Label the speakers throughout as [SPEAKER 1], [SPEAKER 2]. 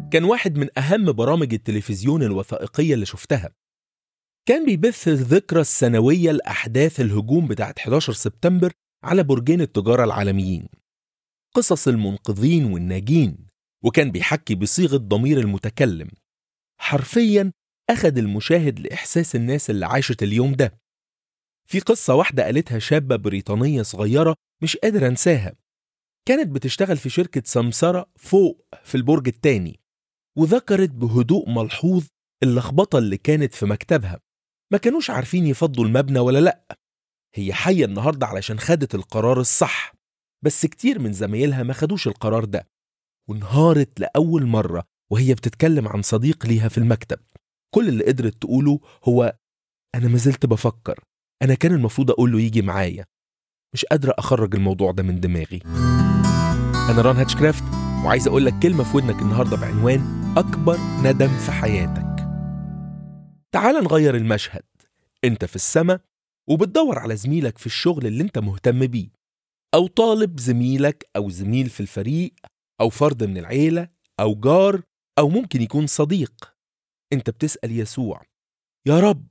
[SPEAKER 1] كان واحد من أهم برامج التلفزيون الوثائقية اللي شفتها كان بيبث الذكرى السنوية لأحداث الهجوم بتاعت 11 سبتمبر على برجين التجارة العالميين قصص المنقذين والناجين وكان بيحكي بصيغة ضمير المتكلم حرفيا أخد المشاهد لإحساس الناس اللي عاشت اليوم ده في قصة واحدة قالتها شابة بريطانية صغيرة مش قادر أنساها كانت بتشتغل في شركة سمسرة فوق في البرج التاني وذكرت بهدوء ملحوظ اللخبطة اللي كانت في مكتبها ما كانوش عارفين يفضوا المبنى ولا لأ هي حية النهاردة علشان خدت القرار الصح بس كتير من زمايلها ما خدوش القرار ده وانهارت لأول مرة وهي بتتكلم عن صديق ليها في المكتب كل اللي قدرت تقوله هو أنا ما زلت بفكر أنا كان المفروض أقول له يجي معايا مش قادرة أخرج الموضوع ده من دماغي أنا ران هاتشكرافت وعايز أقول لك كلمة في ودنك النهاردة بعنوان أكبر ندم في حياتك تعال نغير المشهد أنت في السماء وبتدور على زميلك في الشغل اللي أنت مهتم بيه أو طالب زميلك أو زميل في الفريق أو فرد من العيلة أو جار أو ممكن يكون صديق أنت بتسأل يسوع يا رب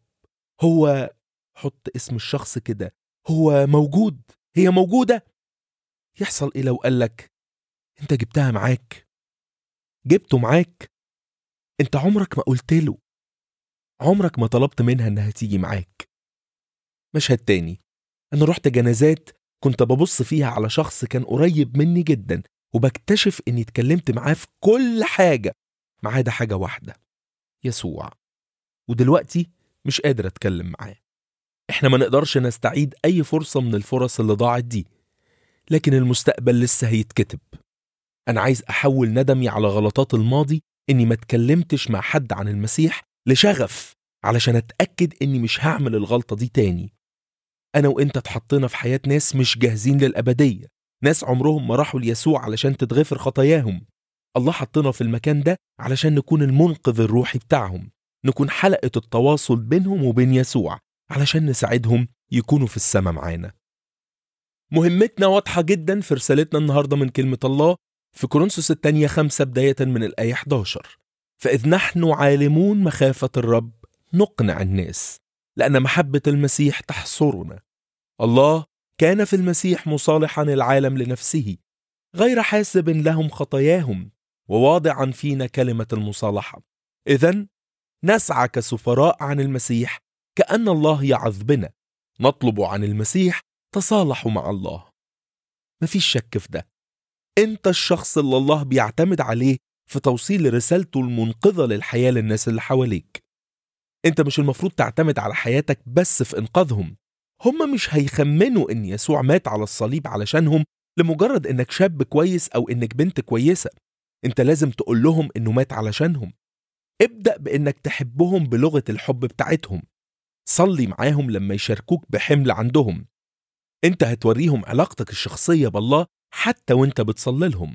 [SPEAKER 1] هو حط اسم الشخص كده هو موجود هي موجودة يحصل إيه لو قالك أنت جبتها معاك جبته معاك أنت عمرك ما قلت له عمرك ما طلبت منها إنها تيجي معاك مشهد تاني أنا رحت جنازات كنت ببص فيها على شخص كان قريب مني جدا وبكتشف إني اتكلمت معاه في كل حاجة ما عدا حاجة واحدة يسوع ودلوقتي مش قادر أتكلم معاه إحنا ما نقدرش نستعيد أي فرصة من الفرص اللي ضاعت دي لكن المستقبل لسه هيتكتب أنا عايز أحول ندمي على غلطات الماضي إني ما اتكلمتش مع حد عن المسيح لشغف علشان أتأكد إني مش هعمل الغلطة دي تاني أنا وإنت اتحطينا في حياة ناس مش جاهزين للأبدية ناس عمرهم ما راحوا ليسوع علشان تتغفر خطاياهم الله حطنا في المكان ده علشان نكون المنقذ الروحي بتاعهم نكون حلقة التواصل بينهم وبين يسوع علشان نساعدهم يكونوا في السماء معانا مهمتنا واضحة جدا في رسالتنا النهاردة من كلمة الله في كورنثوس الثانية خمسة بداية من الآية 11 فإذ نحن عالمون مخافة الرب نقنع الناس لأن محبة المسيح تحصرنا الله كان في المسيح مصالحا العالم لنفسه غير حاسب لهم خطاياهم وواضعا فينا كلمة المصالحة إذا نسعى كسفراء عن المسيح كأن الله يعظ بنا نطلب عن المسيح تصالحوا مع الله مفيش شك في ده انت الشخص اللي الله بيعتمد عليه في توصيل رسالته المنقذة للحياة للناس اللي حواليك انت مش المفروض تعتمد على حياتك بس في انقاذهم هم مش هيخمنوا ان يسوع مات على الصليب علشانهم لمجرد انك شاب كويس او انك بنت كويسة انت لازم تقول لهم انه مات علشانهم ابدأ بانك تحبهم بلغة الحب بتاعتهم صلي معاهم لما يشاركوك بحمل عندهم انت هتوريهم علاقتك الشخصية بالله حتى وانت بتصلي لهم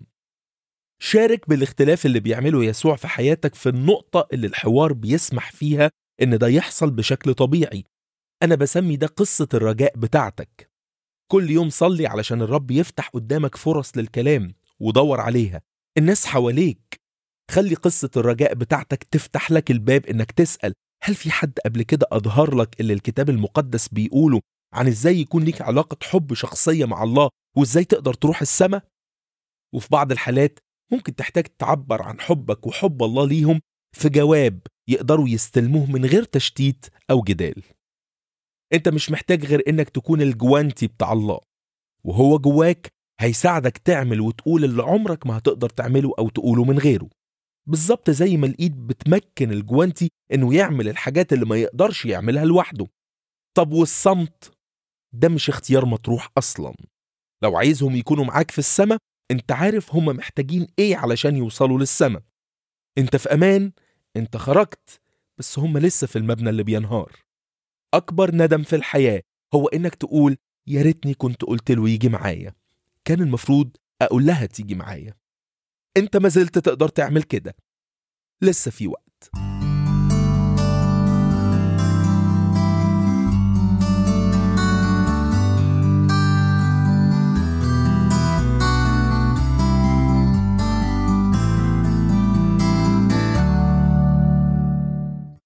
[SPEAKER 1] شارك بالاختلاف اللي بيعمله يسوع في حياتك في النقطة اللي الحوار بيسمح فيها ان ده يحصل بشكل طبيعي انا بسمي ده قصة الرجاء بتاعتك كل يوم صلي علشان الرب يفتح قدامك فرص للكلام ودور عليها الناس حواليك خلي قصة الرجاء بتاعتك تفتح لك الباب انك تسأل هل في حد قبل كده أظهر لك اللي الكتاب المقدس بيقوله عن ازاي يكون ليك علاقة حب شخصية مع الله وازاي تقدر تروح السماء؟ وفي بعض الحالات ممكن تحتاج تعبر عن حبك وحب الله ليهم في جواب يقدروا يستلموه من غير تشتيت أو جدال انت مش محتاج غير انك تكون الجوانتي بتاع الله وهو جواك هيساعدك تعمل وتقول اللي عمرك ما هتقدر تعمله أو تقوله من غيره بالظبط زي ما الإيد بتمكن الجوانتي إنه يعمل الحاجات اللي ما يقدرش يعملها لوحده طب والصمت ده مش اختيار مطروح أصلا لو عايزهم يكونوا معاك في السماء انت عارف هم محتاجين ايه علشان يوصلوا للسماء انت في امان انت خرجت بس هم لسه في المبنى اللي بينهار اكبر ندم في الحياه هو انك تقول يا ريتني كنت قلت له يجي معايا كان المفروض اقول لها تيجي معايا انت ما زلت تقدر تعمل كده لسه في وقت